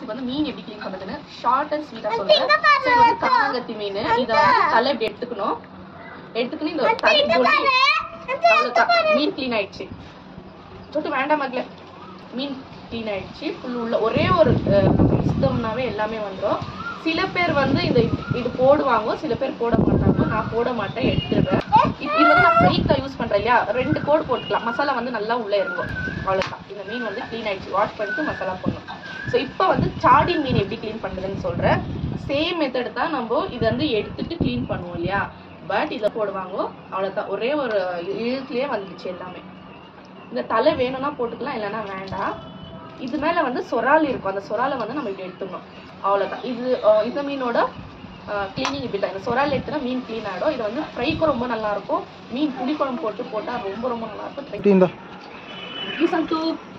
உங்களுக்கு வந்து மீன் எப்படி க்ளீன் பண்ணுறதுன்னு ஷார்ட் அண்ட் ஸ்வீட்டாக சொல்றேன் So, இது வந்து காங்கத்தி மீன் இதை வந்து தலை இப்படி எடுத்துக்கணும் எடுத்துக்கணும் இந்த ஒரு தலை போட்டு அவ்வளோதான் மீன் க்ளீன் ஆயிடுச்சு சொட்டு வேண்டாம் மகளே மீன் க்ளீன் ஆயிடுச்சு ஃபுல் உள்ள ஒரே ஒரு அஹ், நம்ம இஷ்டம்னாவே எல்லாமே வந்துடும் சில பேர் வந்து இந்த இது போடுவாங்க சில பேர் போட மாட்டாங்க நான் போட மாட்டேன் எடுத்துடுவேன் இது இது வந்து நான் ஃப்ரைக்கு யூஸ் பண்றேன் இல்லையா ரெண்டு கோடு போட்டுக்கலாம் மசாலா வந்து நல்லா உள்ள இறங்கும் அவ்வளவுதான் இந்த மீன் வந்து க்ளீன் ஆயிடுச்சு வாஷ் பண்ணிட்டு மசாலா போடணும் ஸோ இப்போ வந்து சாடி மீன் எப்படி க்ளீன் பண்றதுன்னு சொல்றேன் சேம் மெத்தட் தான் நம்ம இதை வந்து எடுத்துட்டு க்ளீன் பண்ணுவோம் இல்லையா பட் இதை போடுவாங்க அவ்வளவுதான் ஒரே ஒரு இழுத்துலயே வந்துடுச்சு எல்லாமே இந்த தலை வேணும்னா போட்டுக்கலாம் இல்லைன்னா வேண்டாம் இது மேல வந்து சொரால் இருக்கும் அந்த சொராலை வந்து நம்ம இப்படி எடுத்துக்கணும் அவ்வளவுதான் இது அஹ், இந்த மீனோட க்ளீனிங் இப்படி தான் இந்த சொரால் எடுத்துனா மீன் க்ளீன் ஆகிடும் இது வந்து ஃப்ரைக்கும் ரொம்ப நல்லா இருக்கும் மீன் புளிக்குழம்பு போட்டு போட்டா ரொம்ப ரொம்ப நல்லா இருக்கும் இந்த Try. You some too.